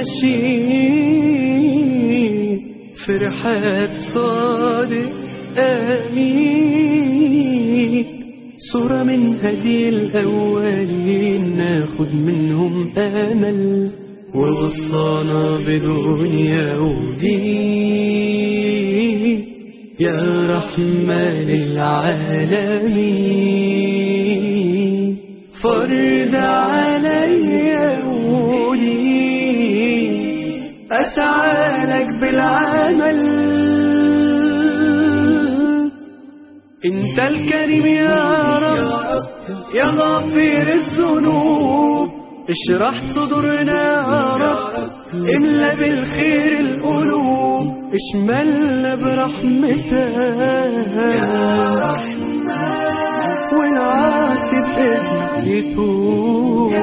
ماشي في رحاب صادق آمين صورة من هدي الأولين ناخد منهم أمل ووصانا بدنيا ودين يا رحمن العالمين فرد عليا ولي أسعى لك بالعمل انت الكريم يا رب يا غفير الذنوب اشرح صدورنا يا رب املا بالخير القلوب اشملنا برحمتك يا رحمن والعاصي بإذنك يتوب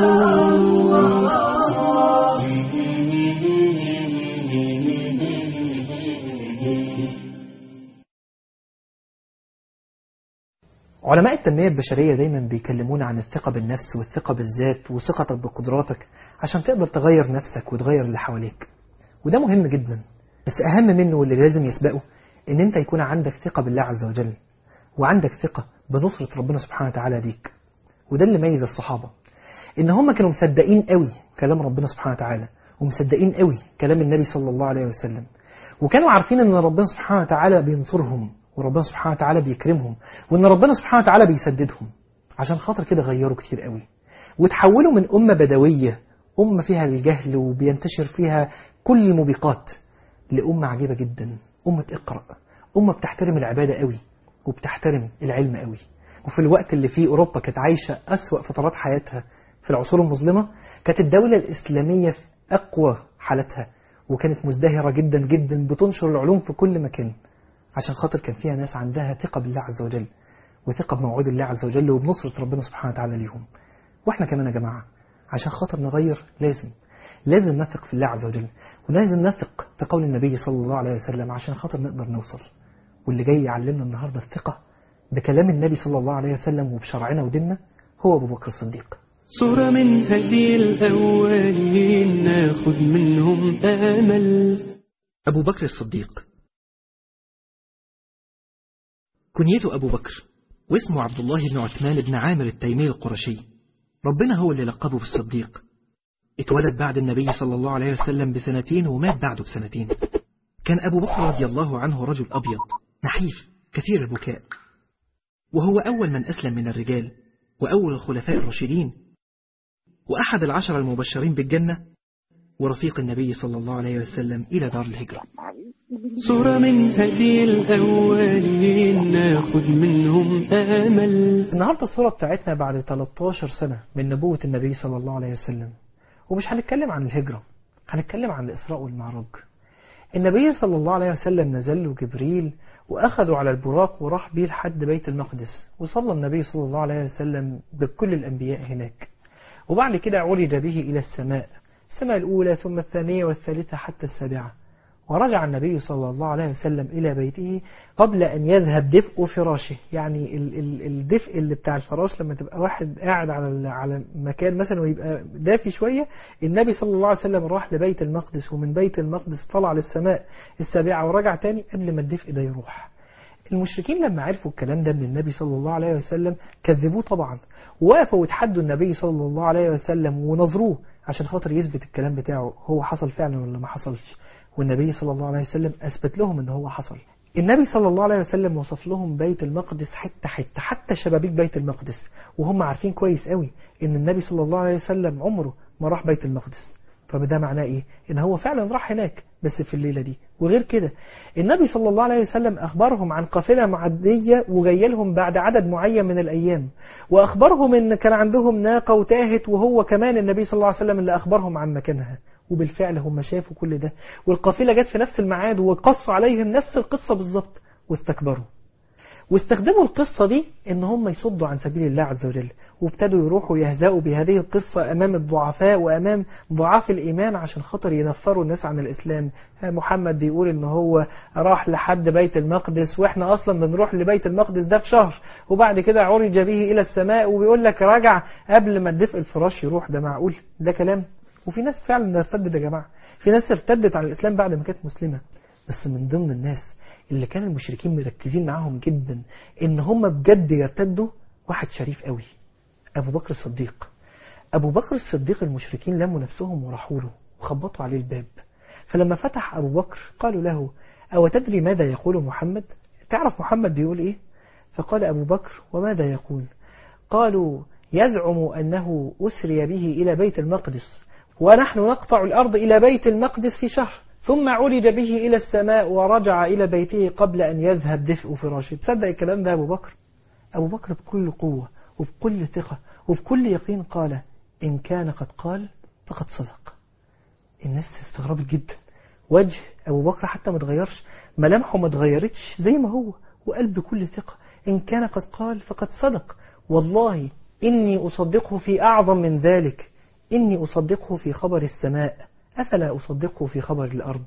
علماء التنمية البشرية دايما بيكلمونا عن الثقة بالنفس والثقة بالذات وثقتك بقدراتك عشان تقدر تغير نفسك وتغير اللي حواليك وده مهم جدا بس أهم منه واللي لازم يسبقه إن أنت يكون عندك ثقة بالله عز وجل وعندك ثقة بنصرة ربنا سبحانه وتعالى ليك وده اللي ميز الصحابة إن هم كانوا مصدقين قوي كلام ربنا سبحانه وتعالى ومصدقين قوي كلام النبي صلى الله عليه وسلم وكانوا عارفين إن ربنا سبحانه وتعالى بينصرهم وربنا سبحانه وتعالى بيكرمهم وإن ربنا سبحانه وتعالى بيسددهم عشان خاطر كده غيروا كتير قوي وتحولوا من أمة بدوية أمة فيها الجهل وبينتشر فيها كل الموبقات لأمة عجيبة جدا أمة اقرأ أمة بتحترم العبادة قوي وبتحترم العلم قوي وفي الوقت اللي فيه أوروبا كانت عايشة أسوأ فترات حياتها في العصور المظلمة كانت الدولة الإسلامية في أقوى حالتها وكانت مزدهرة جدا جدا بتنشر العلوم في كل مكان عشان خاطر كان فيها ناس عندها ثقة بالله عز وجل وثقة بموعود الله عز وجل وبنصرة ربنا سبحانه وتعالى ليهم واحنا كمان يا جماعة عشان خاطر نغير لازم لازم نثق في الله عز وجل ولازم نثق في قول النبي صلى الله عليه وسلم عشان خاطر نقدر نوصل واللي جاي يعلمنا النهاردة الثقة بكلام النبي صلى الله عليه وسلم وبشرعنا وديننا هو أبو بكر الصديق صورة من هدي الأولين ناخد منهم أمل أبو بكر الصديق كنيته أبو بكر واسمه عبد الله بن عثمان بن عامر التيمي القرشي ربنا هو اللي لقبه بالصديق اتولد بعد النبي صلى الله عليه وسلم بسنتين ومات بعده بسنتين كان أبو بكر رضي الله عنه رجل أبيض نحيف كثير البكاء وهو أول من أسلم من الرجال وأول الخلفاء الراشدين وأحد العشر المبشرين بالجنة ورفيق النبي صلى الله عليه وسلم إلى دار الهجرة صورة من هدي الأولين ناخد منهم أمل النهاردة الصورة بتاعتنا بعد 13 سنة من نبوة النبي صلى الله عليه وسلم ومش هنتكلم عن الهجرة هنتكلم عن الإسراء والمعراج النبي صلى الله عليه وسلم نزل له جبريل وأخذوا على البراق وراح بيه لحد بيت المقدس وصلى النبي صلى الله عليه وسلم بكل الأنبياء هناك وبعد كده عرج به إلى السماء السماء الأولى ثم الثانية والثالثة حتى السابعة ورجع النبي صلى الله عليه وسلم إلى بيته قبل أن يذهب دفء فراشه يعني ال ال الدفء اللي بتاع الفراش لما تبقى واحد قاعد على على مكان مثلا ويبقى دافي شوية النبي صلى الله عليه وسلم راح لبيت المقدس ومن بيت المقدس طلع للسماء السابعة ورجع تاني قبل ما الدفء ده يروح المشركين لما عرفوا الكلام ده من النبي صلى الله عليه وسلم كذبوه طبعا ووقفوا وتحدوا النبي صلى الله عليه وسلم ونظروه عشان خاطر يثبت الكلام بتاعه هو حصل فعلا ولا ما حصلش والنبي صلى الله عليه وسلم أثبت لهم أن هو حصل النبي صلى الله عليه وسلم وصف لهم بيت المقدس حتة حتة حتى شبابيك بيت المقدس وهم عارفين كويس قوي ان النبي صلى الله عليه وسلم عمره ما راح بيت المقدس فده معناه ايه ان هو فعلا راح هناك بس في الليلة دي وغير كده النبي صلى الله عليه وسلم أخبرهم عن قافلة معدية وجايه لهم بعد عدد معين من الأيام وأخبرهم ان كان عندهم ناقة وتاهت وهو كمان النبي صلى الله عليه وسلم اللي أخبرهم عن مكانها وبالفعل هم شافوا كل ده والقافلة جت في نفس الميعاد وقص عليهم نفس القصة بالظبط واستكبروا واستخدموا القصة دي ان هم يصدوا عن سبيل الله عز وجل وابتدوا يروحوا يهزأوا بهذه القصة أمام الضعفاء وأمام ضعاف الإيمان عشان خاطر ينفروا الناس عن الإسلام محمد بيقول إن هو راح لحد بيت المقدس وإحنا أصلا بنروح لبيت المقدس ده في شهر وبعد كده عرج به إلى السماء وبيقول لك راجع قبل ما الدفء الفراش يروح ده معقول ده كلام وفي ناس فعلا ارتدت يا جماعة في ناس ارتدت عن الإسلام بعد ما كانت مسلمة بس من ضمن الناس اللي كان المشركين مركزين معاهم جدا ان هم بجد يرتدوا واحد شريف قوي ابو بكر الصديق ابو بكر الصديق المشركين لموا نفسهم وراحوا له وخبطوا عليه الباب فلما فتح ابو بكر قالوا له او تدري ماذا يقول محمد تعرف محمد بيقول ايه فقال ابو بكر وماذا يقول قالوا يزعم انه اسري به الى بيت المقدس ونحن نقطع الارض الى بيت المقدس في شهر ثم عرج به إلى السماء ورجع إلى بيته قبل أن يذهب دفء فراشه تصدق الكلام ده أبو بكر أبو بكر بكل قوة وبكل ثقة وبكل يقين قال إن كان قد قال فقد صدق الناس استغربت جدا وجه أبو بكر حتى ما اتغيرش ملامحه ما اتغيرتش زي ما هو وقال بكل ثقة إن كان قد قال فقد صدق والله إني أصدقه في أعظم من ذلك إني أصدقه في خبر السماء أفلا أصدقه في خبر الأرض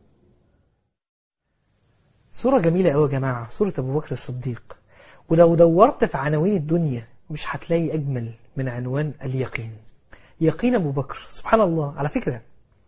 صورة جميلة أوي يا جماعة صورة أبو بكر الصديق ولو دورت في عناوين الدنيا مش هتلاقي أجمل من عنوان اليقين يقين أبو بكر سبحان الله على فكرة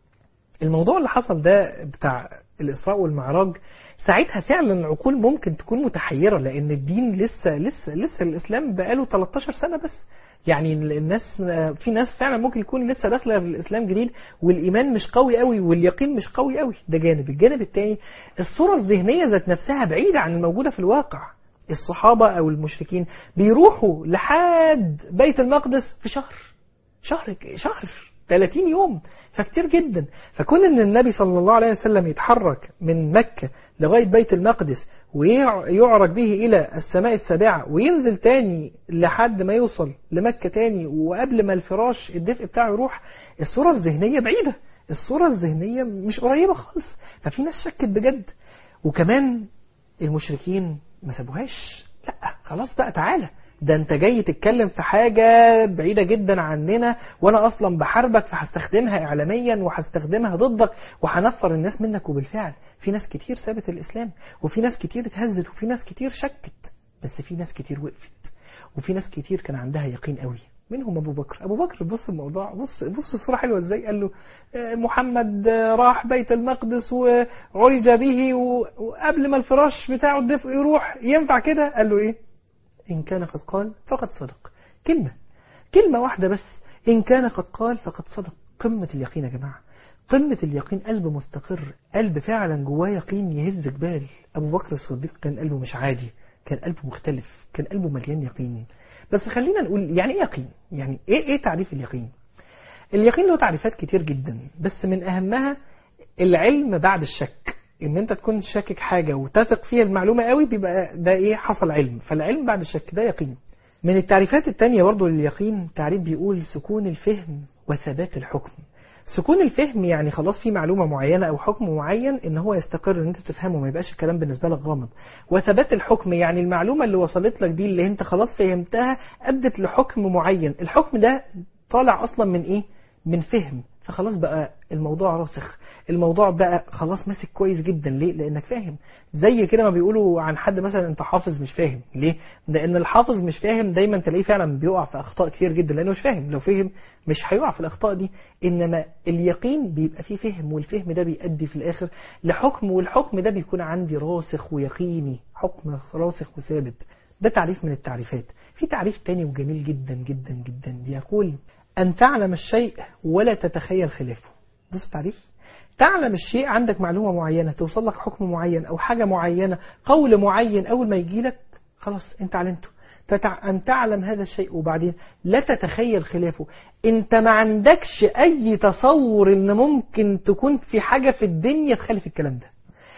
الموضوع اللي حصل ده بتاع الإسراء والمعراج ساعتها فعلا عقول ممكن تكون متحيرة لأن الدين لسه لسه لسه الإسلام بقاله 13 سنة بس يعني الناس في ناس فعلا ممكن يكون لسه داخله في الاسلام جديد والايمان مش قوي قوي واليقين مش قوي قوي ده جانب الجانب الثاني الصوره الذهنيه ذات نفسها بعيده عن الموجوده في الواقع الصحابه او المشركين بيروحوا لحد بيت المقدس في شهر شهر شهر 30 يوم فكتير جدا فكون ان النبي صلى الله عليه وسلم يتحرك من مكة لغاية بيت المقدس ويعرج به إلى السماء السابعة وينزل تاني لحد ما يوصل لمكة تاني وقبل ما الفراش الدفء بتاعه يروح الصورة الذهنية بعيدة الصورة الذهنية مش قريبة خالص ففي ناس شكت بجد وكمان المشركين ما سابوهاش لا خلاص بقى تعالى ده انت جاي تتكلم في حاجة بعيدة جدا عننا وانا اصلا بحاربك فهستخدمها اعلاميا وهستخدمها ضدك وهنفر الناس منك وبالفعل في ناس كتير سابت الاسلام وفي ناس كتير اتهزت وفي ناس كتير شكت بس في ناس كتير وقفت وفي ناس كتير كان عندها يقين قوي منهم ابو بكر ابو بكر بص الموضوع بص بص الصوره حلوه ازاي قال له محمد راح بيت المقدس وعرج به وقبل ما الفراش بتاعه الدفء يروح ينفع كده قال له ايه إن كان قد قال فقد صدق كلمة كلمة واحدة بس إن كان قد قال فقد صدق قمة اليقين يا جماعة قمة اليقين قلب مستقر قلب فعلا جواه يقين يهز جبال أبو بكر الصديق كان قلبه مش عادي كان قلبه مختلف كان قلبه مليان يقين بس خلينا نقول يعني ايه يقين يعني ايه ايه تعريف اليقين اليقين له تعريفات كتير جدا بس من اهمها العلم بعد الشك ان انت تكون شاكك حاجة وتثق فيها المعلومة قوي بيبقى ده ايه حصل علم فالعلم بعد الشك ده يقين من التعريفات التانية برضو لليقين تعريف بيقول سكون الفهم وثبات الحكم سكون الفهم يعني خلاص في معلومة معينة أو حكم معين إن هو يستقر إن أنت تفهمه ما يبقاش الكلام بالنسبة لك غامض وثبات الحكم يعني المعلومة اللي وصلت لك دي اللي أنت خلاص فهمتها أدت لحكم معين الحكم ده طالع أصلا من إيه؟ من فهم فخلاص بقى الموضوع راسخ الموضوع بقى خلاص ماسك كويس جدا ليه لانك فاهم زي كده ما بيقولوا عن حد مثلا انت حافظ مش فاهم ليه لان الحافظ مش فاهم دايما تلاقيه فعلا بيقع في اخطاء كتير جدا لانه مش فاهم لو فهم مش هيقع في الاخطاء دي انما اليقين بيبقى فيه فهم والفهم ده بيؤدي في الاخر لحكم والحكم ده بيكون عندي راسخ ويقيني حكم راسخ وثابت ده تعريف من التعريفات في تعريف تاني وجميل جدا جدا جدا بيقول أن تعلم الشيء ولا تتخيل خلافه بص التعريف تعلم الشيء عندك معلومة معينة توصل لك حكم معين أو حاجة معينة قول معين أول ما يجي لك خلاص أنت علمته تتع... أن تعلم هذا الشيء وبعدين لا تتخيل خلافه أنت ما عندكش أي تصور أن ممكن تكون في حاجة في الدنيا تخالف الكلام ده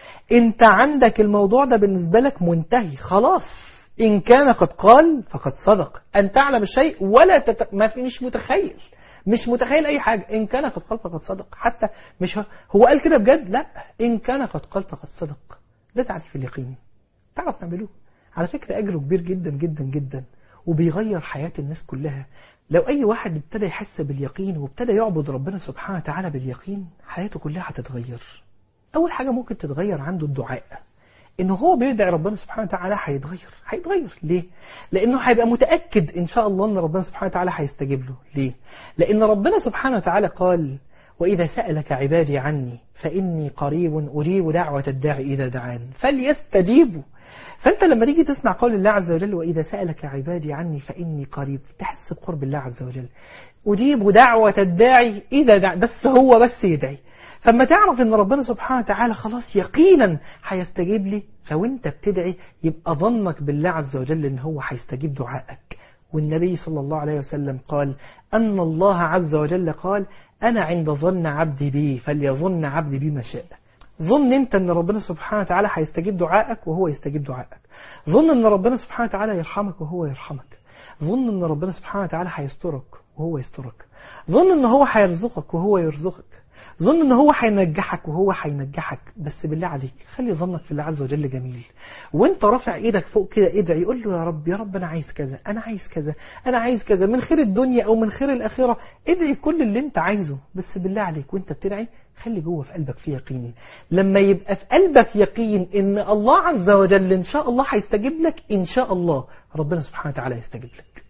أنت عندك الموضوع ده بالنسبة لك منتهي خلاص إن كان قد قال فقد صدق أن تعلم الشيء ولا تت... ما في مش متخيل مش متخيل أي حاجة إن كان قد قال فقد صدق حتى مش ه... هو قال كده بجد لا إن كان قد قال فقد صدق ده تعريف اليقين تعرف نعملوه على فكرة أجره كبير جدا جدا جدا وبيغير حياة الناس كلها لو أي واحد ابتدى يحس باليقين وابتدى يعبد ربنا سبحانه وتعالى باليقين حياته كلها هتتغير أول حاجة ممكن تتغير عنده الدعاء ان هو بيدعي ربنا سبحانه وتعالى هيتغير هيتغير ليه لانه هيبقى متاكد ان شاء الله ان ربنا سبحانه وتعالى هيستجيب له ليه لان ربنا سبحانه وتعالى قال واذا سالك عبادي عني فاني قريب اجيب دعوه الداعي اذا دعان فليستجيبوا فانت لما تيجي تسمع قول الله عز وجل واذا سالك عبادي عني فاني قريب تحس بقرب الله عز وجل اجيب دعوه الداعي اذا دعا بس هو بس يدعي فما تعرف ان ربنا سبحانه وتعالى خلاص يقينا هيستجيب لي فوانت بتدعي يبقى ظنك بالله عز وجل ان هو هيستجيب دعائك والنبي صلى الله عليه وسلم قال أن الله عز وجل قال أنا عند ظن عبدي بي فليظن عبدي بي ما شاء ظن انت ان ربنا سبحانه وتعالى هيستجيب دعائك وهو يستجيب دعائك ظن ان ربنا سبحانه وتعالى يرحمك وهو يرحمك ظن ان ربنا سبحانه وتعالى هيسترك وهو يسترك ظن ان هو هيرزقك وهو يرزقك ظن ان هو هينجحك وهو هينجحك بس بالله عليك خلي ظنك في الله عز وجل جميل وانت رافع ايدك فوق كده ادعي قول له يا رب يا رب انا عايز كذا انا عايز كذا انا عايز كذا من خير الدنيا او من خير الاخره ادعي كل اللي انت عايزه بس بالله عليك وانت بتدعي خلي جوه في قلبك في يقين لما يبقى في قلبك يقين ان الله عز وجل ان شاء الله هيستجيب لك ان شاء الله ربنا سبحانه وتعالى يستجيب لك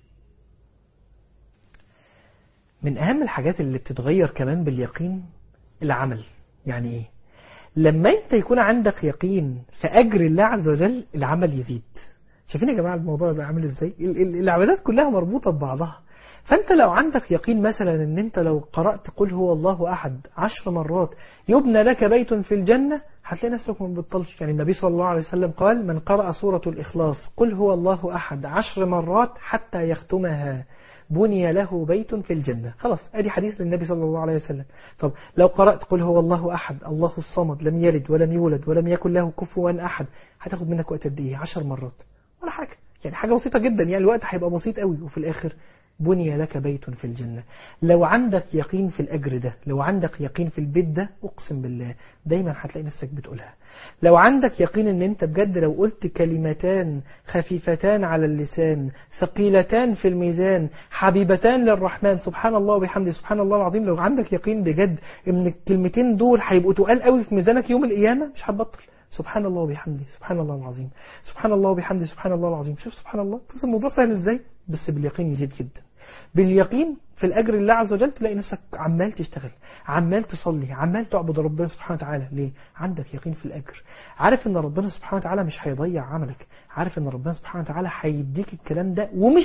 من اهم الحاجات اللي بتتغير كمان باليقين العمل يعني ايه لما انت يكون عندك يقين في اجر الله عز وجل العمل يزيد شايفين يا جماعه الموضوع ده عامل ازاي ال- ال- العبادات كلها مربوطه ببعضها فانت لو عندك يقين مثلا ان انت لو قرات قل هو الله احد عشر مرات يبنى لك بيت في الجنه هتلاقي نفسك ما بتبطلش يعني النبي صلى الله عليه وسلم قال من قرأ سورة الإخلاص قل هو الله أحد عشر مرات حتى يختمها بني له بيت في الجنة خلاص ادي حديث للنبي صلى الله عليه وسلم طب لو قرأت قل هو الله أحد الله الصمد لم يلد ولم يولد ولم يكن له كفوا أحد هتاخد منك وقت قد إيه 10 مرات ولا حاجة يعني حاجة بسيطة جدا يعني الوقت هيبقى بسيط قوي وفي الآخر بني لك بيت في الجنة لو عندك يقين في الأجر ده لو عندك يقين في البيت ده أقسم بالله دايما هتلاقي نفسك بتقولها لو عندك يقين ان انت بجد لو قلت كلمتان خفيفتان على اللسان ثقيلتان في الميزان حبيبتان للرحمن سبحان الله وبحمده سبحان الله العظيم لو عندك يقين بجد ان الكلمتين دول هيبقوا تقال قوي في ميزانك يوم القيامة مش هتبطل سبحان الله وبحمده سبحان الله العظيم سبحان الله وبحمده سبحان الله العظيم شوف سبحان الله بس الموضوع سهل ازاي بس باليقين يزيد جدا باليقين في الأجر الله عز وجل تلاقي نفسك عمال تشتغل عمال تصلي عمال تعبد ربنا سبحانه وتعالى ليه؟ عندك يقين في الأجر عارف ان ربنا سبحانه وتعالى مش هيضيع عملك عارف ان ربنا سبحانه وتعالى هيديك الكلام ده ومش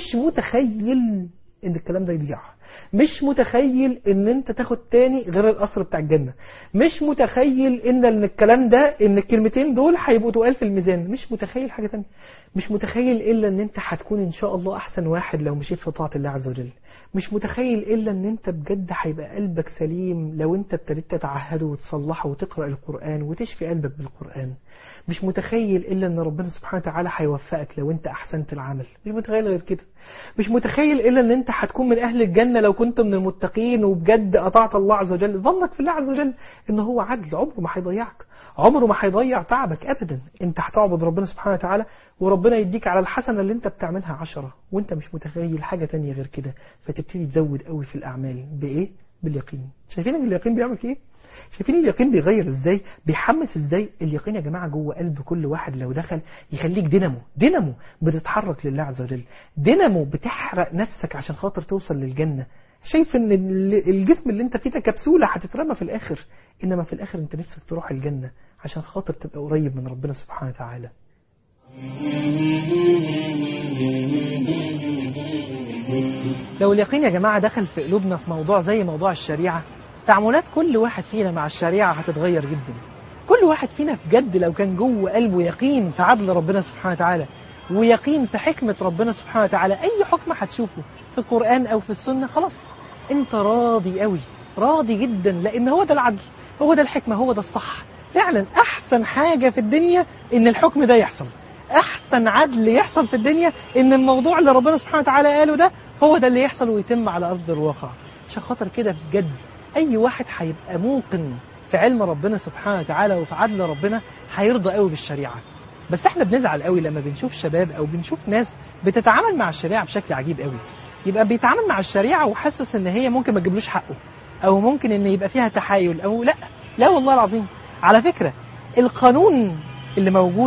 متخيل ان الكلام ده يضيع مش متخيل ان انت تاخد تاني غير القصر بتاع الجنة مش متخيل ان ان الكلام ده ان الكلمتين دول هيبقوا تقال في الميزان مش متخيل حاجة تانية مش متخيل الا ان انت هتكون ان شاء الله احسن واحد لو مشيت في طاعة الله عز وجل مش متخيل الا ان انت بجد هيبقى قلبك سليم لو انت ابتديت تتعهده وتصلحه وتقرأ القرآن وتشفي قلبك بالقرآن مش متخيل الا ان ربنا سبحانه وتعالى هيوفقك لو انت احسنت العمل مش متخيل غير كده مش متخيل الا ان انت هتكون من اهل الجنة لو كنت من المتقين وبجد اطعت الله عز وجل ظنك في الله عز وجل ان هو عدل عمره ما هيضيعك عمره ما هيضيع تعبك ابدا انت هتعبد ربنا سبحانه وتعالى وربنا يديك على الحسنة اللي انت بتعملها عشرة وانت مش متخيل حاجة تانية غير كده فتبتدي تزود قوي في الاعمال بايه باليقين شايفين ان اليقين بيعمل ايه شايفين اليقين بيغير ازاي بيحمس ازاي اليقين يا جماعة جوه قلب كل واحد لو دخل يخليك دينامو دينامو بتتحرك لله عز وجل دينامو بتحرق نفسك عشان خاطر توصل للجنة شايف ان ال- الجسم اللي انت فيه ده كبسولة هتترمى في الاخر انما في الاخر انت نفسك تروح الجنة عشان خاطر تبقى قريب من ربنا سبحانه وتعالى لو اليقين يا جماعة دخل في قلوبنا في موضوع زي موضوع الشريعة تعاملات كل واحد فينا مع الشريعة هتتغير جدا كل واحد فينا بجد لو كان جوه قلبه يقين في عدل ربنا سبحانه وتعالى ويقين في حكمة ربنا سبحانه وتعالى أي حكم هتشوفه في القرآن أو في السنة خلاص أنت راضي قوي راضي جدا لأن هو ده العدل هو ده الحكمة هو ده الصح فعلا أحسن حاجة في الدنيا إن الحكم ده يحصل أحسن عدل يحصل في الدنيا إن الموضوع اللي ربنا سبحانه وتعالى قاله ده هو ده اللي يحصل ويتم على أرض الواقع عشان خاطر كده بجد أي واحد هيبقى موقن في علم ربنا سبحانه وتعالى وفي عدل ربنا هيرضى قوي بالشريعة بس احنا بنزعل قوي لما بنشوف شباب او بنشوف ناس بتتعامل مع الشريعة بشكل عجيب قوي يبقى بيتعامل مع الشريعة وحاسس ان هي ممكن ما تجيبلوش حقه او ممكن ان يبقى فيها تحايل او لا لا والله العظيم على فكرة القانون اللي موجود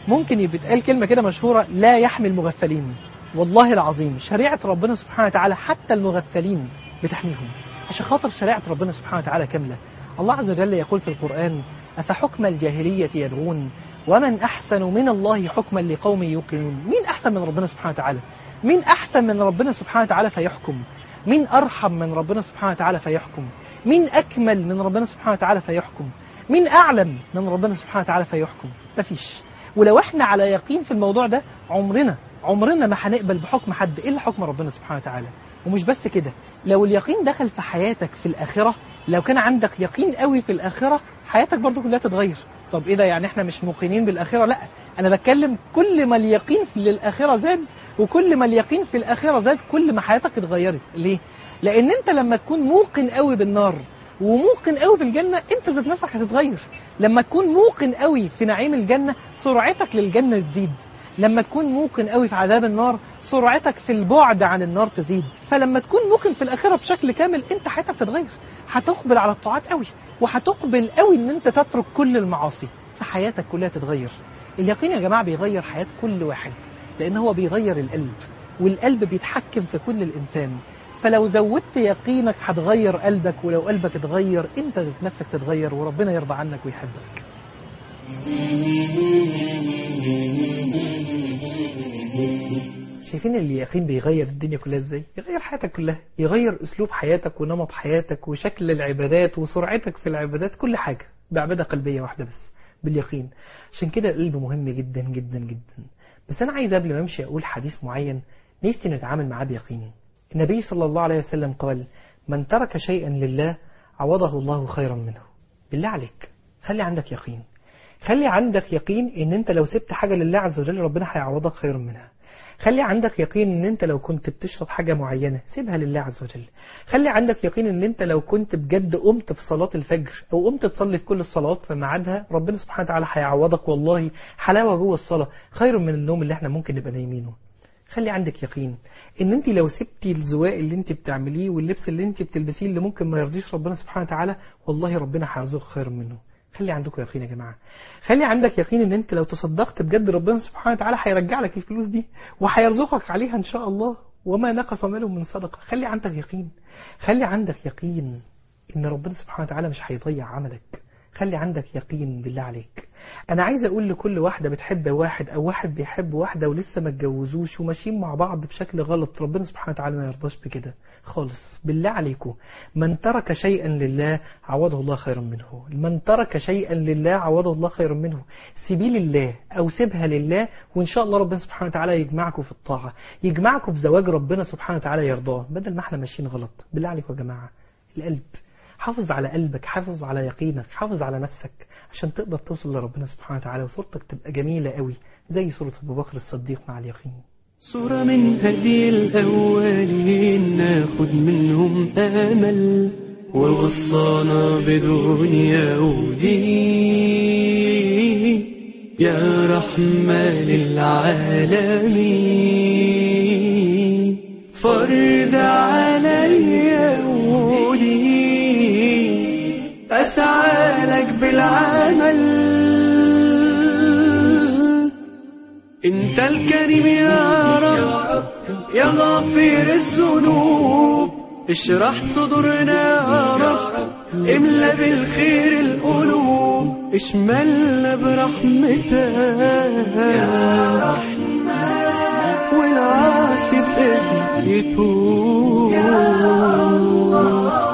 ممكن يبقى اتقال كلمة كده مشهورة لا يحمي المغفلين والله العظيم شريعة ربنا سبحانه وتعالى حتى المغفلين بتحميهم عشان خاطر شريعة ربنا سبحانه وتعالى كاملة الله عز وجل يقول في القرآن أفحكم الجاهلية يبغون ومن أحسن من الله حكما لقوم يوقنون مين أحسن من ربنا سبحانه وتعالى مين أحسن من ربنا سبحانه وتعالى فيحكم مين أرحم من ربنا سبحانه وتعالى فيحكم مين أكمل من ربنا سبحانه وتعالى فيحكم مين أعلم من ربنا سبحانه وتعالى فيحكم مفيش ولو احنا على يقين في الموضوع ده عمرنا عمرنا ما هنقبل بحكم حد الا حكم ربنا سبحانه وتعالى ومش بس كده لو اليقين دخل في حياتك في الآخرة لو كان عندك يقين قوي في الآخرة حياتك برضو كلها تتغير طب ايه ده يعني احنا مش موقنين بالآخرة لا انا بتكلم كل ما اليقين في للآخرة زاد وكل ما اليقين في الآخرة زاد كل ما حياتك اتغيرت ليه لان انت لما تكون موقن قوي بالنار وموقن قوي في الجنة انت ذات نفسك هتتغير لما تكون موقن قوي في نعيم الجنة سرعتك للجنة تزيد لما تكون موقن قوي في عذاب النار سرعتك في البعد عن النار تزيد فلما تكون موقن في الآخرة بشكل كامل انت حياتك تتغير هتقبل على الطاعات قوي وهتقبل قوي ان انت تترك كل المعاصي فحياتك كلها تتغير اليقين يا جماعة بيغير حياة كل واحد لان هو بيغير القلب والقلب بيتحكم في كل الإنسان فلو زودت يقينك هتغير قلبك ولو قلبك اتغير انت ذات نفسك تتغير وربنا يرضى عنك ويحبك شايفين اليقين بيغير الدنيا كلها ازاي يغير حياتك كلها يغير اسلوب حياتك ونمط حياتك وشكل العبادات وسرعتك في العبادات كل حاجة بعبادة قلبية واحدة بس باليقين عشان كده القلب مهم جدا جدا جدا بس انا عايز قبل ما امشي اقول حديث معين نفسي نتعامل معاه بيقين النبي صلى الله عليه وسلم قال من ترك شيئا لله عوضه الله خيرا منه بالله عليك خلي عندك يقين خلي عندك يقين ان انت لو سبت حاجة لله عز وجل ربنا هيعوضك خيرا منها خلي عندك يقين ان انت لو كنت بتشرب حاجة معينة سيبها لله عز وجل خلي عندك يقين ان انت لو كنت بجد قمت في صلاة الفجر او قمت تصلي في كل الصلوات في ميعادها ربنا سبحانه وتعالى هيعوضك والله حلاوة جوه الصلاة خير من النوم اللي احنا ممكن نبقى نايمينه خلي عندك يقين ان انت لو سبتي الزواق اللي انت بتعمليه واللبس اللي انت بتلبسيه اللي ممكن ما يرضيش ربنا سبحانه وتعالى والله ربنا هيرزقك خير منه خلي عندكم يقين يا جماعة خلي عندك يقين ان انت لو تصدقت بجد ربنا سبحانه وتعالى هيرجع لك الفلوس دي وهيرزقك عليها ان شاء الله وما نقص ماله من صدقة خلي عندك يقين خلي عندك يقين ان ربنا سبحانه وتعالى مش هيضيع عملك خلي عندك يقين بالله عليك انا عايز اقول لكل واحدة بتحب واحد او واحد بيحب واحدة ولسه ما اتجوزوش وماشيين مع بعض بشكل غلط ربنا سبحانه وتعالى ما يرضاش بكده خالص بالله عليكم من ترك شيئا لله عوضه الله خيرا منه من ترك شيئا لله عوضه الله خيرا منه سبيل الله او سيبها لله وان شاء الله ربنا سبحانه وتعالى يجمعكم في الطاعة يجمعكم في زواج ربنا سبحانه وتعالى يرضاه بدل ما احنا ماشيين غلط بالله عليكم يا جماعة القلب حافظ على قلبك حافظ على يقينك حافظ على نفسك عشان تقدر توصل لربنا سبحانه وتعالى وصورتك تبقى جميلة قوي زي صورة أبو بكر الصديق مع اليقين صورة من هدي الأولين ناخد منهم أمل ووصانا بدنيا ودين يا رحمة للعالمين فرد علي ولي أسعى لك بالعمل انت الكريم يا رب يا غفير الذنوب اشرح صدورنا يا رب املا بالخير القلوب اشملنا برحمتك يا رحمن والعاصي بإذنك يتوب